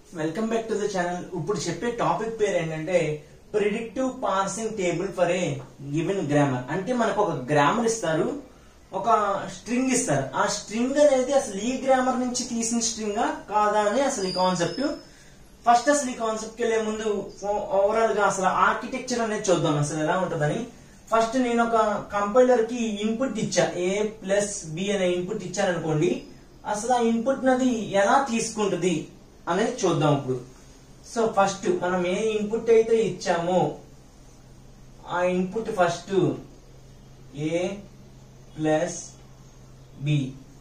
welcome back to the channel ఇప్పుడు చెప్పే topic పేరు ఏంటంటే predictive parsing table for a given grammar అంటే మనకు ఒక గ్రామర్ ఇస్తారు ఒక స్ట్రింగ్ ఇస్తారు ఆ స్ట్రింగ్ అనేది అసలు ఈ గ్రామర్ నుంచి తీసిన స్ట్రింగ్ కాదా అని అసలు ఈ కాన్సెప్ట్ ఫస్ట్ అసలు ఈ కాన్సెప్ట్ వెళ్ళే ముందు ఓవరాల్ గా అసలు ఆర్కిటెక్చర్ అనేది చూద్దాం అసలు ఎలా ఉంటుందని ఫస్ట్ నేను ఒక కంపైలర్ కి ఇన్పుట్ ఇచ్చా ఏ ప్లస్ బి అనే ఇన్పుట్ ఇచ్చాను అనుకోండి అసలు ఆ ఇన్పుట్ నది ఎలా తీసుకుంటుంది అనేది చూద్దాం ఇప్పుడు సో ఫస్ట్ మనం ఏ ఇన్పుట్ అయితే ఇచ్చామో ఆ input first A plus B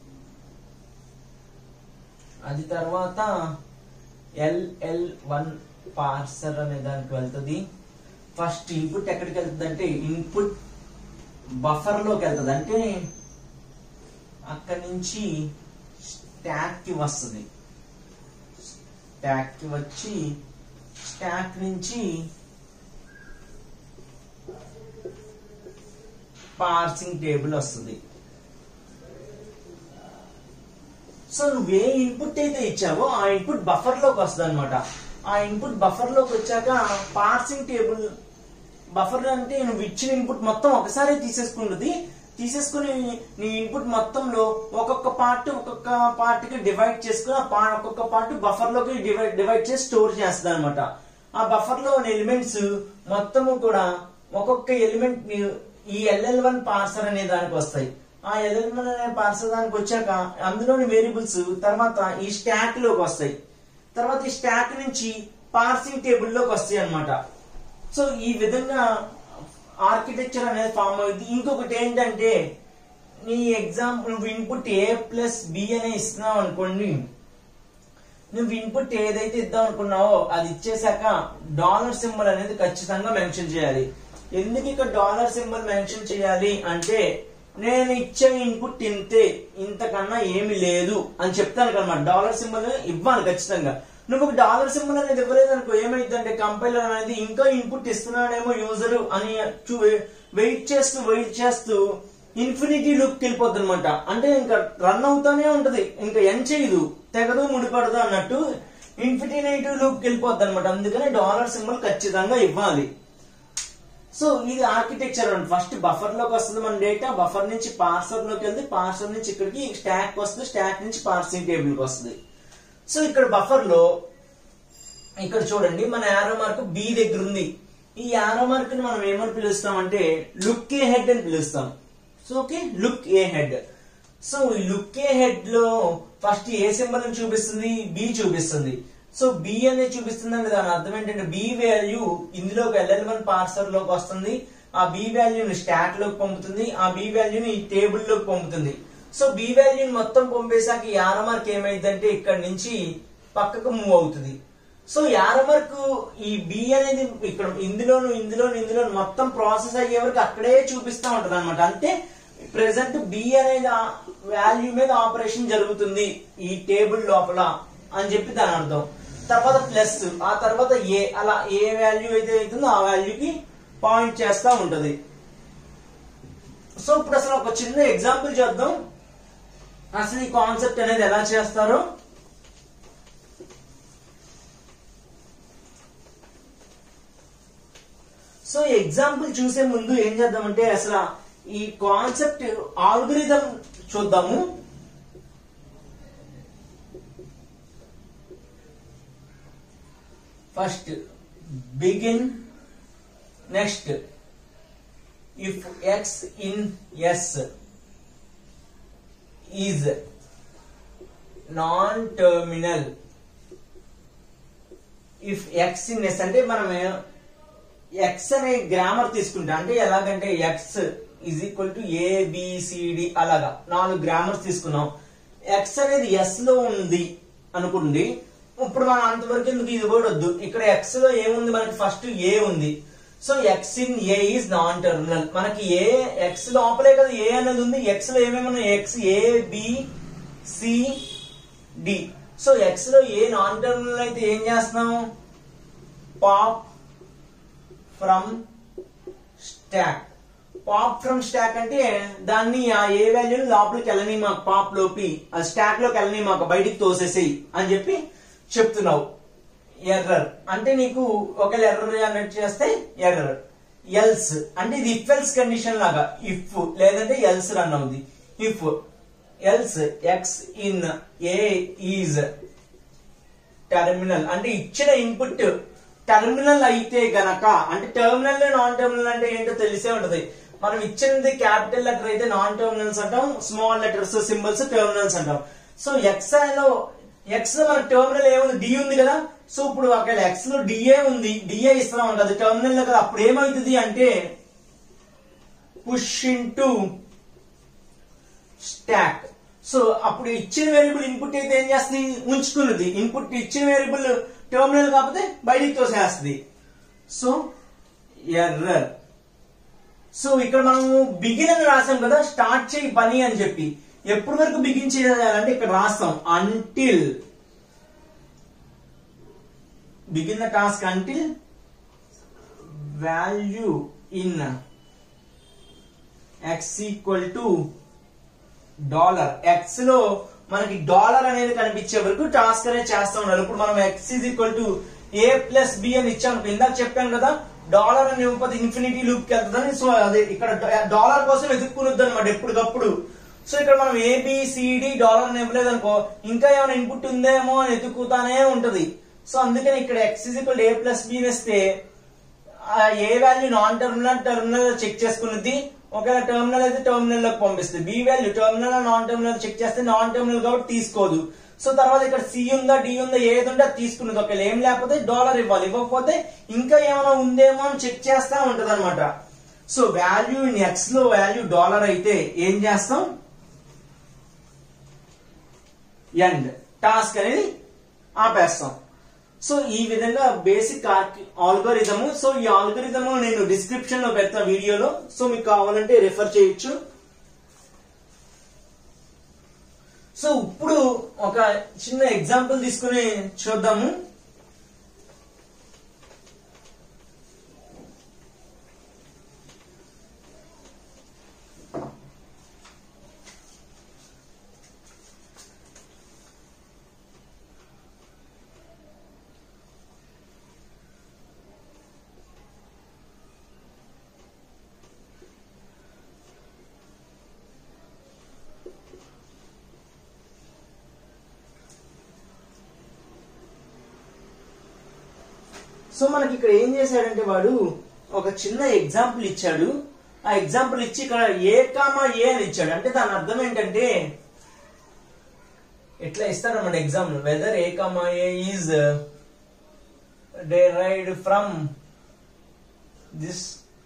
అది తర్వాత ఎల్ఎల్ వన్ పార్సర్ అనే దానికి వెళ్తుంది ఫస్ట్ ఇన్పుట్ ఎక్కడికి వెళ్తుంది అంటే ఇన్పుట్ బఫర్ లోకి వెళ్తుంది అంటే అక్కడి నుంచి స్టాక్ కి వస్తుంది స్టాక్ కి వచ్చి స్టాక్ నుంచి పార్సింగ్ టేబుల్ వస్తుంది సో నువ్వు ఏ ఇన్పుట్ అయితే ఇచ్చావో ఆ ఇన్పుట్ బఫర్ లోకి వస్తుంది అనమాట ఆ ఇన్పుట్ బఫర్ లోకి వచ్చాక పార్సింగ్ టేబుల్ బఫర్ అంటే నువ్వు ఇచ్చిన ఇన్పుట్ మొత్తం ఒకసారి తీసేసుకుంటుంది తీసేసుకుని నీ ఇన్పుట్ మొత్తంలో ఒక్కొక్క పార్ట్ ఒక్కొక్క పార్ట్ కి డివైడ్ చేసుకుని ఆ పా- ఒక్కొక్క పార్ట్ బఫర్ లోకి డివైడ్ డివైడ్ చేసి స్టోర్ చేస్తుంది అనమాట ఆ బఫర్ లో ఉన్న ఎలిమెంట్స్ మొత్తము కూడా ఒక్కొక్క ఎలిమెంట్ ఈ ఎల్ఎల్ వన్ పార్సర్ అనే దానికి వస్తాయి ఆ ఎల్ఎల్ వన్ అనే పార్సర్ దానికి వచ్చాక అందులోని వేరియబుల్స్ తర్వాత ఈ స్టాక్ లోకి వస్తాయి తర్వాత ఈ స్టాక్ నుంచి పార్సింగ్ టేబుల్ లోకి వస్తాయి అన్నమాట సో ఈ విధంగా ఆర్కిటెక్చర్ అనేది ఫామ్ అవుతుంది ఇంకొకటి ఏంటంటే నీ ఎగ్జామ్ నువ్వు ఇన్పుట్ ఏ ప్లస్ బి అనే ఇస్తున్నావు అనుకోండి నువ్వు ఇన్పుట్ ఏదైతే ఇద్దాం అనుకున్నావో అది ఇచ్చేసాక డాలర్ సింబల్ అనేది ఖచ్చితంగా మెన్షన్ చేయాలి ఎందుకు ఇక్కడ డాలర్ సింబల్ మెన్షన్ చేయాలి అంటే నేను ఇచ్చే ఇన్పుట్ ఇంతే ఇంతకన్నా ఏమి లేదు అని చెప్తాను కనమాట డాలర్ సింబల్ ఇవ్వాలి ఖచ్చితంగా నువ్వు డాలర్ సింబల్ అనేది ఇవ్వలేదు అనుకో ఏమైందంటే కంపైలర్ అనేది ఇంకా ఇన్పుట్ ఇస్తున్నాడేమో యూజర్ అని వెయిట్ చేస్తూ వెయిట్ చేస్తూ ఇన్ఫినిటీ లుక్ వెళ్ళిపోద్ది అనమాట అంటే ఇంకా రన్ అవుతానే ఉంటది ఇంకా ఎన్ చేయదు తెగదు ముడిపడదు అన్నట్టు ఇన్ఫినిటీ లుక్ వెళ్ళిపోద్ది అనమాట అందుకని డాలర్ సింబల్ ఖచ్చితంగా ఇవ్వాలి సో ఇది ఆర్కిటెక్చర్ అండి ఫస్ట్ బఫర్ లోకి వస్తుంది మన డేటా బఫర్ నుంచి పార్సర్ లోకి వెళ్తే పార్సర్ నుంచి ఇక్కడికి స్టాక్ వస్తుంది స్టాక్ నుంచి పార్సింగ్ టేబుల్ కి వస్తుంది సో ఇక్కడ బఫర్ లో ఇక్కడ చూడండి మన యారో మార్క్ బి దగ్గర ఉంది ఈ యారో మార్క్ ని మనం ఏమని పిలుస్తాం అంటే లుక్ ఏ హెడ్ అని పిలుస్తాం so okay look ahead so ఈ లుక్ ఏ హెడ్ లో ఫస్ట్ ఏ సింబల్ అని చూపిస్తుంది బి చూపిస్తుంది సో బి అనేది చూపిస్తుంది అంటే దాని అర్థం ఏంటంటే బి వాల్యూ ఇందులోకి ఎల్ఎల్ వన్ పార్సర్ లోకి వస్తుంది ఆ బి వాల్యూని స్టాక్ లోకి పంపుతుంది ఆ బి వాల్యూని టేబుల్ లోకి పంపుతుంది సో బి వాల్యూని మొత్తం పంపేశాక ఈ ఆరో మార్క్ ఏమైందంటే ఇక్కడ నుంచి పక్కకు మూవ్ అవుతుంది సో యారమర్క్ ఈ బి అనేది ఇక్కడ ఇందులోను ఇందులోను ఇందులోను మొత్తం ప్రాసెస్ అయ్యే వరకు అక్కడే చూపిస్తా ఉంటది అనమాట అంటే ప్రెసెంట్ బి అనేది వాల్యూ మీద ఆపరేషన్ జరుగుతుంది ఈ టేబుల్ లోపల అని చెప్పి దాని అర్థం తర్వాత ప్లస్ ఆ తర్వాత ఏ అలా ఏ వాల్యూ అయితే అవుతుందో ఆ వాల్యూకి పాయింట్ చేస్తా ఉంటది సో ఇప్పుడు అసలు ఒక చిన్న ఎగ్జాంపుల్ చేద్దాం అసలు ఈ కాన్సెప్ట్ అనేది ఎలా చేస్తారో సో ఎగ్జాంపుల్ చూసే ముందు ఏం చేద్దామంటే అసలు ఈ కాన్సెప్ట్ ఆల్గరిథం చూద్దాము first begin next if X in S is non terminal if X in S అంటే మనం ఎక్స్ అనే గ్రామర్ తీసుకుంటా అంటే ఎలాగంటే X is equal to ABCD అలాగా నాలుగు గ్రామర్స్ తీసుకున్నాం ఎక్స్ అనేది ఎస్ లో ఉంది అనుకోండి ఇప్పుడు మనం అంతవరకు ఎందుకు ఇది కూడా వద్దు ఇక్కడ ఎక్స్ లో ఏముంది మనకి ఫస్ట్ ఏ ఉంది so X in A is non terminal మనకి ఏ ఎక్స్ లోపలే కదా ఏ అనేది ఉంది ఎక్స్ లో ఏమేమి ఉన్నాయి X A B C D so X లో ఏ నాన్ టర్మినల్ అయితే ఏం చేస్తున్నాం pop from stack pop from stack అంటే దాన్ని ఆ ఏ వాల్యూని లోపలికి వెళ్ళని మాకు పాప్ లోపి ఆ స్టాక్ లోకి వెళ్ళని మాకు బయటికి తోసేసేయి అని చెప్పి చెప్తున్నావు ఎర్రర్ అంటే నీకు ఒకవేళ ఎర్రర్ అన్నట్టు చేస్తే ఎర్రర్ ఎల్స్ అంటే ఇది ఇఫ్ ఎల్స్ కండిషన్ లాగా ఇఫ్ లేదంటే ఎల్స్ రన్ అవుద్ది if else X in A is terminal అంటే ఇచ్చిన ఇన్పుట్ టెర్మినల్ అయితే గనక అంటే టెర్మినల్ నాన్ టెర్మినల్ అంటే ఏంటో తెలిసే ఉంటది మనం ఇచ్చినది క్యాపిటల్ లెటర్ అయితే నాన్ టెర్మినల్స్ అంటాం స్మాల్ లెటర్స్ సింబల్స్ టెర్మినల్స్ అంటాం సో ఎక్స్ లో ఎక్స్ లో మన టెర్మినల్ ఏముంది డి ఉంది కదా సో ఇప్పుడు ఒకవేళ ఎక్స్ లో డిఏ ఉంది డిఏ ఇస్తా ఉంటుంది టెర్మినల్ లో కదా అప్పుడు ఏమవుతుంది అంటే పుష్ ఇంటూ స్టాక్ సో అప్పుడు ఇచ్చిన వేరియబుల్ ఇన్పుట్ అయితే ఏం చేస్తుంది ఉంచుకున్నది ఇన్పుట్ ఇచ్చిన వేరియబుల్ టెర్మినల్ కాకపోతే బయటికి తోసేస్తుంది సో ఎర్రర్ సో ఇక్కడ మనము బిగిన్ అని రాసాం కదా స్టార్ట్ చేయి పని అని చెప్పి ఎప్పటి వరకు బిగిన్ చేయాలంటే ఇక్కడ రాస్తాం until begin the task until value in X equal to dollar X లో మనకి డాలర్ అనేది కనిపించే వరకు టాస్క్ అనేది చేస్తా ఉండాలి ఇప్పుడు మనం X is equal to A plus B అని ఇచ్చాం ఇందాక చెప్పాను కదా డాలర్ అని ఇవ్వకపోతే ఇన్ఫినిటీ లూప్ కి వెళ్తుందని సో అదే ఇక్కడ డాలర్ కోసం వెతుక్కునొద్దు అనమాట ఎప్పటికప్పుడు సో ఇక్కడ మనం ఏబిసిడి డాలర్ అని ఇవ్వలేదు అనుకో ఇంకా ఏమైనా ఇన్పుట్ ఉందేమో అని ఎత్తుకుతానే ఉంటది సో అందుకని ఇక్కడ X is equal A plus B వేస్తే ఆ A value non terminal terminal check చేసుకున్నది ఒకవేళ టెర్మినల్ అయితే టెర్మినల్ లోకి పంపిస్తుంది B value terminal non terminal check చేస్తే నాన్ టెర్మినల్ కాబట్టి తీసుకోదు సో తర్వాత ఇక్కడ సి ఉందా డి ఉందా ఏది ఉంటే అది తీసుకున్నది ఒకవేళ ఏం లేకపోతే డాలర్ ఇవ్వాలి ఇవ్వకపోతే ఇంకా ఏమైనా ఉందేమో అని చెక్ చేస్తా ఉంటది అనమాట సో వాల్యూ ఇన్ ఎక్స్ లో వాల్యూ డాలర్ అయితే ఏం చేస్తాం ఎండ్ టాస్క్ అనేది ఆపేస్తాం సో ఈ విధంగా బేసిక్ ఆల్గోరిథము సో ఈ ఆల్గోరిథము నేను డిస్క్రిప్షన్ లో పెడతా వీడియోలో సో మీకు కావాలంటే రిఫర్ చేయొచ్చు సో ఇప్పుడు ఒక చిన్న ఎగ్జాంపుల్ తీసుకుని చూద్దాము సో మనకి ఇక్కడ ఏం చేశాడంటే వాడు ఒక చిన్న ఎగ్జాంపుల్ ఇచ్చాడు ఆ ఎగ్జాంపుల్ ఇచ్చి ఇక్కడ ఏ కామా ఏ అని ఇచ్చాడు అంటే దాని అర్థం ఏంటంటే ఎట్లా ఇస్తారన్నమాట exam whether A comma A is derived from this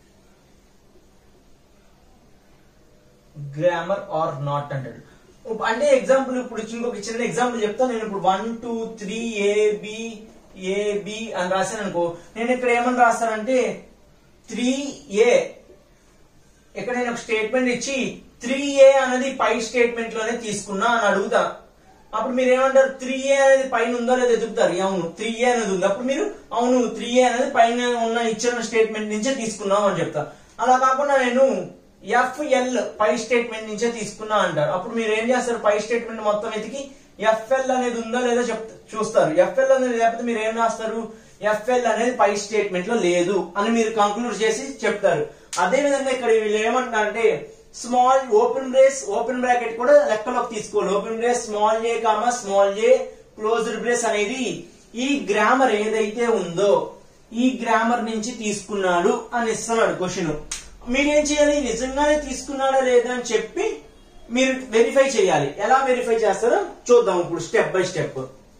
grammar or not అంటాడు ఉప్- అంటే ఎగ్జాంపుల్ ఇప్పుడు ఇంకొక చిన్న ఎగ్జాంపుల్ చెప్తాను నేను ఇప్పుడు one two three A B A B అని రాశాను అనుకో నేను ఇక్కడ ఏమని రాస్తానంటే త్రీ ఏ ఇక్కడ నేను ఒక స్టేట్మెంట్ ఇచ్చి త్రీ ఏ అనేది పై స్టేట్మెంట్ లోనే తీసుకున్నా అని అడుగుతా అప్పుడు మీరు ఏమంటారు త్రీ ఏ అనేది పైన ఉందో లేదో ఎదుగుతారు అవును త్రీ ఏ అనేది ఉంది అప్పుడు మీరు అవును త్రీ ఏ అనేది పైన ఉన్న ఇచ్చిన స్టేట్మెంట్ నుంచే తీసుకున్నాం అని చెప్తా అలా కాకుండా నేను ఎఫ్ఎల్ పై స్టేట్మెంట్ నుంచే తీసుకున్నా అంటారు అప్పుడు మీరు ఏం చేస్తారు పై స్టేట్మెంట్ మొత్తం వెతికి ఎఫ్ఎల్ అనేది ఉందో లేదో చెప్ చూస్తారు ఎఫ్ఎల్ అనేది లేకపోతే మీరు ఏం రాస్తారు ఎఫ్ఎల్ అనేది పై స్టేట్మెంట్ లో లేదు అని మీరు కంక్లూడ్ చేసి చెప్తారు అదే విధంగా ఇక్కడ వీళ్ళు ఏమంటారంటే small open brace open bracket కూడా లెక్కలోకి తీసుకోవాలి open brace small A comma small A closed brace అనేది ఈ గ్రామర్ ఏదైతే ఉందో ఈ గ్రామర్ నుంచి తీసుకున్నాడు అని ఇస్తున్నాడు క్వశ్చన్ మీరేం చేయాలి నిజంగానే తీసుకున్నాడా లేదా అని చెప్పి మీరు వెరిఫై చేయాలి ఎలా వెరిఫై చేస్తారో చూద్దాం ఇప్పుడు స్టెప్ బై స్టెప్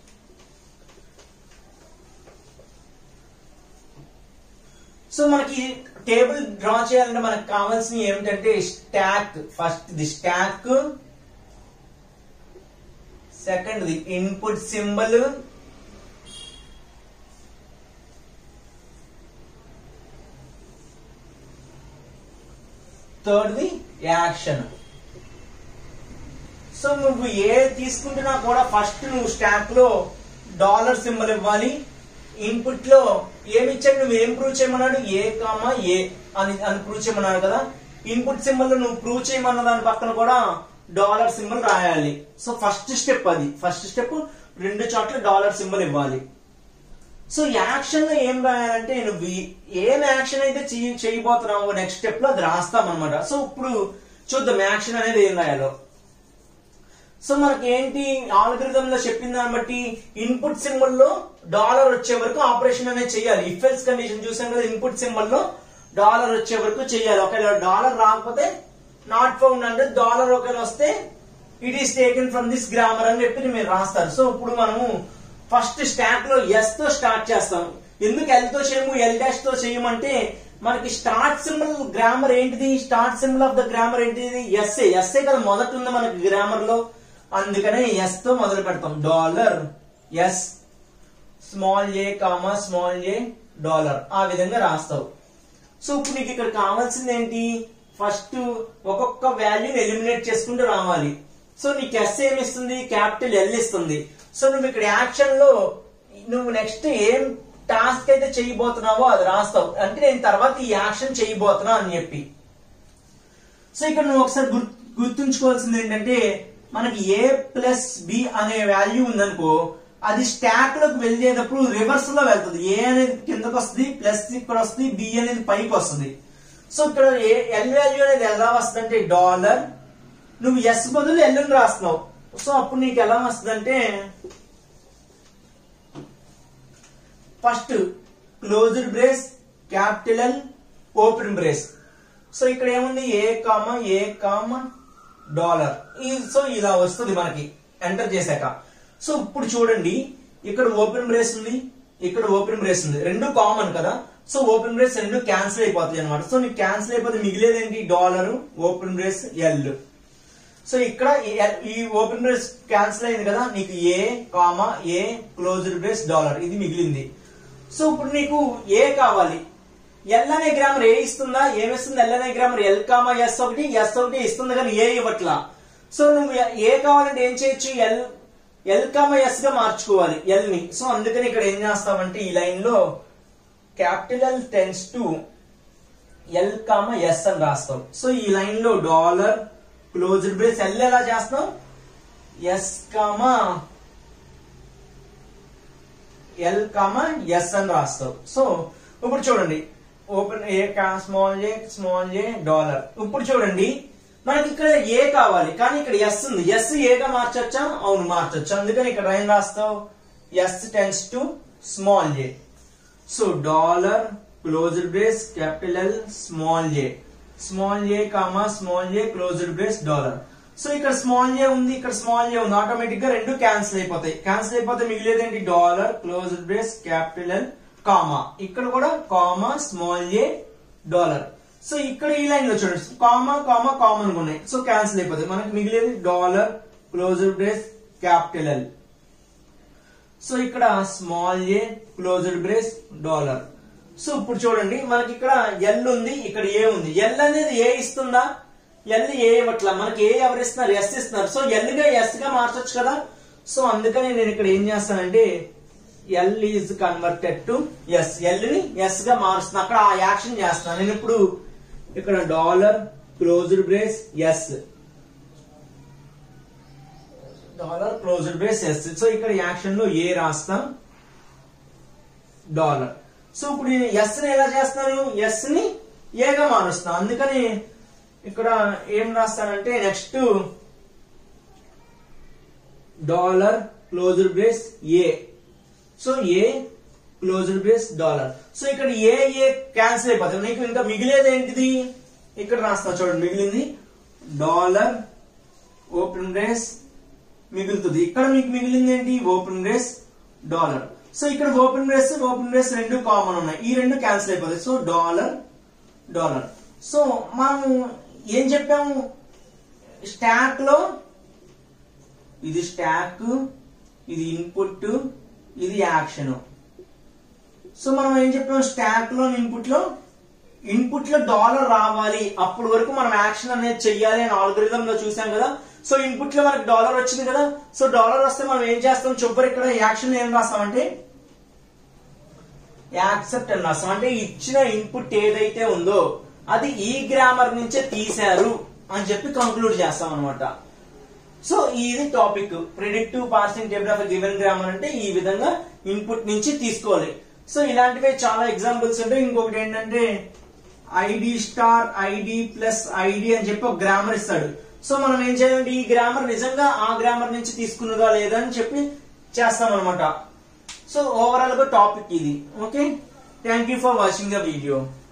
సో మనకి టేబుల్ డ్రా చేయాలంటే మనకు కావాల్సినవి ఏమిటంటే stack first the stack second the input symbol third the action so నువ్వు ఏ తీసుకుంటున్నా కూడా ఫస్ట్ నువ్వు స్టాక్ లో డాలర్ సింబల్ ఇవ్వాలి ఇన్పుట్ లో ఏమి ఇచ్చాడు నువ్వు ఏం ప్రూవ్ చేయమన్నాడు ఏ కామా ఏ అని అని ప్రూవ్ చేయమన్నాడు కదా ఇన్పుట్ సింబల్ లో నువ్వు ప్రూవ్ చేయమన్న దాని పక్కన కూడా డాలర్ సింబల్ రాయాలి సో ఫస్ట్ స్టెప్ అది ఫస్ట్ స్టెప్ రెండు చోట్ల డాలర్ సింబల్ ఇవ్వాలి సో యాక్షన్ లో ఏం రాయాలంటే నువ్వు ఈ- ఏం యాక్షన్ అయితే చెయ్యి- చేయబోతున్నావో నెక్స్ట్ స్టెప్ లో అది రాస్తాం అనమాట సో ఇప్పుడు చూద్దాం యాక్షన్ అనేది ఏం రాయాలో సో మనకి ఏంటి ఆల్గరిథం లో చెప్పిన దాన్ని బట్టి ఇన్పుట్ సింబల్ లో డాలర్ వచ్చే వరకు ఆపరేషన్ అనేది చేయాలి ఇఫ్ ఎల్స్ కండిషన్ చూసాం కదా ఇన్పుట్ సింబల్ లో డాలర్ వచ్చే వరకు చేయాలి ఒకవేళ డాలర్ రాకపోతే నాట్ ఫౌండ్ అంటే డాలర్ ఒకవేళ వస్తే it is taken from this grammar అని చెప్పి మీరు రాస్తారు సో ఇప్పుడు మనము ఫస్ట్ స్టాక్ లో ఎస్ తో స్టార్ట్ చేస్తాం ఎందుకు ఎల్ తో చేయము ఎల్ డాష్ తో చేయమంటే మనకి స్టార్ట్ సింబల్ గ్రామర్ ఏంటిది start symbol of the grammar ఏంటిది ఎస్ఏ ఎస్ఏ కదా మొదట ఉంది మనకి గ్రామర్ లో అందుకనే ఎస్ తో మొదలు పెడతాం dollar S small A comma small A dollar ఆ విధంగా రాస్తావు సో ఇప్పుడు నీకు ఇక్కడ కావాల్సింది ఏంటి ఫస్ట్ ఒక్కొక్క వాల్యూని ఎలిమినేట్ చేసుకుంటూ రావాలి సో నీకు ఎస్ ఏమి ఇస్తుంది క్యాపిటల్ ఎల్ ఇస్తుంది సో నువ్వు ఇక్కడ యాక్షన్ లో నువ్వు నెక్స్ట్ ఏం టాస్క్ అయితే చేయబోతున్నావో అది రాస్తావు అంటే నేను తర్వాత ఈ యాక్షన్ చేయబోతున్నా అని చెప్పి సో ఇక్కడ నువ్వు ఒకసారి గుర్- గుర్తుంచుకోవాల్సింది ఏంటంటే మనకి ఏ ప్లస్ బి అనే వాల్యూ ఉందనుకో అది స్టాక్ లోకి వెళ్ళేటప్పుడు రివర్స్ లో వెళ్తుంది ఏ అనేది కిందకు వస్తుంది ప్లస్ ఇక్కడ వస్తుంది బి అనేది పైకి వస్తుంది సో ఇక్కడ ఎల్ వాల్యూ అనేది ఎలా వస్తుంది అంటే డాలర్ నువ్వు ఎస్ బదులు ఎల్ రాస్తున్నావు సో అప్పుడు నీకు ఎలా వస్తుంది అంటే first closed brace capital L open brace so ఇక్కడ ఏముంది ఏ కామ ఏ కామ డాలర్ సో ఇలా వస్తుంది మనకి ఎంటర్ చేశాక సో ఇప్పుడు చూడండి ఇక్కడ ఓపెన్ బ్రేస్ ఉంది ఇక్కడ ఓపెన్ బ్రేస్ ఉంది రెండు కామన్ కదా సో ఓపెన్ బ్రేస్ రెండు క్యాన్సిల్ అయిపోతాయి అనమాట సో నీకు క్యాన్సిల్ అయిపోతే మిగిలేది ఏంటి dollar open brace L so ఇక్కడ ఈ- ఈ ఓపెన్ బ్రేస్ క్యాన్సిల్ అయింది కదా నీకు A comma A closed brace dollar ఇది మిగిలింది సో ఇప్పుడు నీకు ఏ కావాలి ఎల్ అనే గ్రామర్ ఏ ఇస్తుందా ఏమిస్తుంది ఎల్ అనే గ్రామర్ ఎల్ కామా ఎస్ ఒకటి ఎస్ ఒకటి ఇస్తుంది కానీ ఏ ఇవ్వట్లా సో నువ్వు ఏ కావాలంటే ఏం చేయొచ్చు ఎల్ ఎల్ కామా ఎస్ గా మార్చుకోవాలి ఎల్ ని సో అందుకని ఇక్కడ ఏం చేస్తామంటే ఈ లైన్ లో capital L tends to L comma S అని రాస్తాం సో ఈ లైన్ లో డాలర్ క్లోజ్డ్ బ్రేస్ ఎల్ ఎలా చేస్తాం S comma L comma S అని రాస్తావు సో ఇప్పుడు చూడండి open A small A small A dollar ఇప్పుడు చూడండి మనకి ఇక్కడ ఏ కావాలి కానీ ఇక్కడ ఎస్ ఉంది ఎస్ ఏగా మార్చొచ్చా అవును మార్చొచ్చు అందుకని ఇక్కడ ఏం రాస్తావు S tends to small A so dollar closed brace capital L small A small A comma small A closed brace dollar so ఇక్కడ స్మాల్ ఏ ఉంది ఇక్కడ స్మాల్ ఏ ఉంది ఆటోమేటిక్ గా రెండు క్యాన్సిల్ అయిపోతాయి క్యాన్సిల్ అయిపోతే మిగిలేది ఏంటి dollar closed brace capital L comma ఇక్కడ కూడా comma small A dollar so ఇక్కడ ఈ లైన్ లో చూడండి కామా కామా కామన్ ఉన్నాయి సో క్యాన్సిల్ అయిపోతాయి మనకి మిగిలేది dollar closed brace capital L so ఇక్కడ small A closed brace dollar so ఇప్పుడు చూడండి మనకి ఇక్కడ ఎల్ ఉంది ఇక్కడ ఏ ఉంది ఎల్ అనేది ఏ ఇస్తుందా ఎల్ ఏ ఇవ్వట్లా మనకి ఏ ఎవరు ఇస్తున్నారు ఎస్ ఇస్తున్నారు సో ఎల్ గా ఎస్ గా మార్చొచ్చు కదా సో అందుకని నేను ఇక్కడ ఏం చేస్తానంటే L is converted to S L ని ఎస్ గా మారుస్తున్నా అక్కడ ఆ యాక్షన్ చేస్తున్నాను నేను ఇప్పుడు ఇక్కడ dollar closed brace S dollar closed brace S so ఇక్కడ యాక్షన్ లో ఏ రాస్తాం డాలర్ సో ఇప్పుడు నేను ఎస్ ని ఎలా చేస్తాను ఎస్ ని ఏగా మారుస్తాను అందుకని ఇక్కడ ఏం రాస్తానంటే next dollar closed brace A so A closed brace dollar so ఇక్కడ ఏ ఏ క్యాన్సిల్ అయిపోతుంది నీకు ఇంకా మిగిలేది ఏంటిది ఇక్కడ రాస్తా చూడండి మిగిలింది డాలర్ ఓపెన్ బ్రేస్ మిగులుతుంది ఇక్కడ మీకు మిగిలింది ఏంటి ఓపెన్ బ్రేస్ డాలర్ సో ఇక్కడ ఓపెన్ బ్రేస్ ఓపెన్ బ్రేస్ రెండు కామన్ ఉన్నాయి ఈ రెండు క్యాన్సిల్ అయిపోతాయి సో డాలర్ డాలర్ సో మనము ఏం చెప్పాము స్టాక్ లో ఇది స్టాక్ ఇది ఇన్పుట్ ఇది యాక్షన్ సో మనం ఏం చెప్పాం స్టాక్ లో ఇన్పుట్ లో ఇన్పుట్ లో డాలర్ రావాలి అప్పుడు వరకు మనం యాక్షన్ అనేది చెయ్యాలి అని ఆల్గరిథం లో చూసాం కదా సో ఇన్పుట్ లో మనకి డాలర్ వచ్చింది కదా సో డాలర్ వస్తే మనం ఏం చేస్తాం చివరి ఇక్కడ యాక్షన్ ఏం రాస్తామంటే యాక్సెప్ట్ అని రాస్తాం అంటే ఇచ్చిన ఇన్పుట్ ఏదైతే ఉందో అది ఈ గ్రామర్ నుంచే తీశారు అని చెప్పి కంక్లూడ్ చేస్తాం అనమాట సో ఇది topic predictive parsing table of given grammar అంటే ఈ విధంగా ఇన్పుట్ నుంచి తీసుకోవాలి సో ఇలాంటివే చాలా ఎగ్జాంపుల్స్ ఉంటాయి ఇంకొకటి ఏంటంటే ID star ID plus ID అని చెప్పి ఒక గ్రామర్ ఇస్తాడు సో మనం ఏం చేయాలంటే ఈ గ్రామర్ నిజంగా ఆ గ్రామర్ నుంచి తీసుకున్నదా లేదా అని చెప్పి చేస్తాం అనమాట సో ఓవరాల్ గా టాపిక్ ఇది okay thank you for watching the video